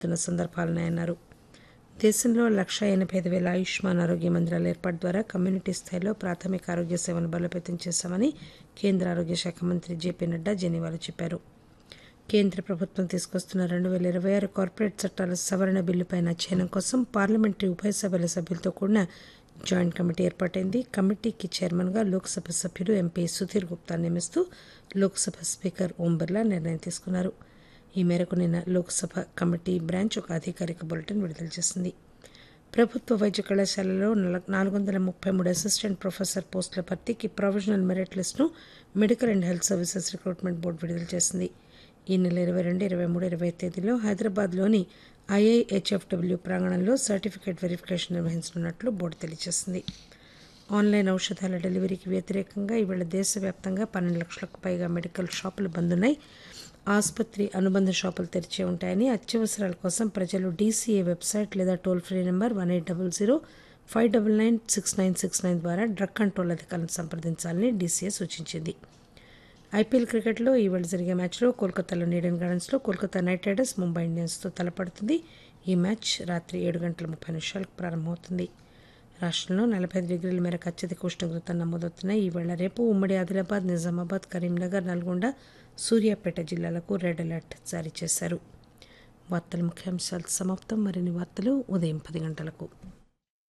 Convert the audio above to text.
చేస్తున్న సందర్భాలున్నాయన్నారు దేశంలో లక్ష ఎనభై ఐదు వేల ఆయుష్మాన్ ఆరోగ్య మందిరాల ఏర్పాటు ద్వారా కమ్యూనిటీ స్థాయిలో ప్రాథమిక ఆరోగ్య సేవను బలోపేతం చేశామని కేంద్ర ఆరోగ్య శాఖ మంత్రి జేపీ నడ్డా జెనీవాలో చెప్పారు కేంద్ర ప్రభుత్వం తీసుకొస్తున్న రెండు వేల ఇరవై ఆరు కార్పొరేట్ చట్టాల సవరణ బిల్లుపై అధ్యయనం కోసం పార్లమెంటరీ ఉభయ సభల సభ్యులతో కూడిన జాయింట్ కమిటీ ఏర్పాటైంది కమిటీకి చైర్మన్గా లోక్సభ సభ్యుడు ఎంపీ సుధీర్ గుప్తా నియమిస్తూ లోక్సభ స్పీకర్ ఓం బిర్లా నిర్ణయం తీసుకున్నారు ఈ మేరకు నిన్న లోక్సభ కమిటీ బ్రాంచ్ ఒక అధికారిక బులెటిన్ విడుదల చేసింది ప్రభుత్వ వైద్య కళాశాలలో నాలుగు వందల ముప్పై మూడు అసిస్టెంట్ ప్రొఫెసర్ పోస్టుల భర్తీకి ప్రొవిజనల్ మెరిట్ లిస్టును medical and health services recruitment board విడుదల చేసింది ఈ నెల ఇరవై రెండు ఇరవై మూడు ఇరవై తేదీలో హైదరాబాద్లోని ఐఐహెచ్ఎఫ్డబ్ల్యూ ప్రాంగణంలో సర్టిఫికేట్ వెరిఫికేషన్ నిర్వహించనున్నట్లు బోర్డు తెలియజేసింది ఆన్లైన్ ఔషధాల డెలివరీకి వ్యతిరేకంగా ఈవేళ దేశవ్యాప్తంగా పన్నెండు లక్షలకు పైగా మెడికల్ షాపులు బంద్ ఉన్నాయి ఆసుపత్రి అనుబంధ షాపులు తెరిచే ఉంటాయని అత్యవసరాల కోసం ప్రజలు డీసీఏ వెబ్సైట్ లేదా toll free number one eight double zero five double nine six nine six nine ద్వారా డ్రగ్ కంట్రోల్ అధికారులను సంప్రదించాలని డీసీఏ సూచించింది ఐపీఎల్ క్రికెట్లో ఈవేళ జరిగే మ్యాచ్లో కోల్కతాలోని ఈడెన్ గార్డెన్స్లో కోల్కతా నైట్ రైడర్స్ ముంబై ఇండియన్స్తో తలపడుతుంది ఈ మ్యాచ్ రాత్రి ఏడు గంటల ముప్పై నిమిషాలకు ప్రారంభమవుతుంది రాష్ట్రంలో నలభై ఐదు డిగ్రీల మేరకు అత్యధిక ఉష్ణోగ్రత నమోదవుతున్నాయి ఈవేళ రేపు ఉమ్మడి ఆదిలాబాద్ నిజామాబాద్ కరీంనగర్ నల్గొండ సూర్యాపేట జిల్లాలకు రెడ్ అలర్ట్ జారీ చేశారు వార్తల ముఖ్యాంశాలు సమాప్తం మరిన్ని వార్తలు ఉదయం పది గంటలకు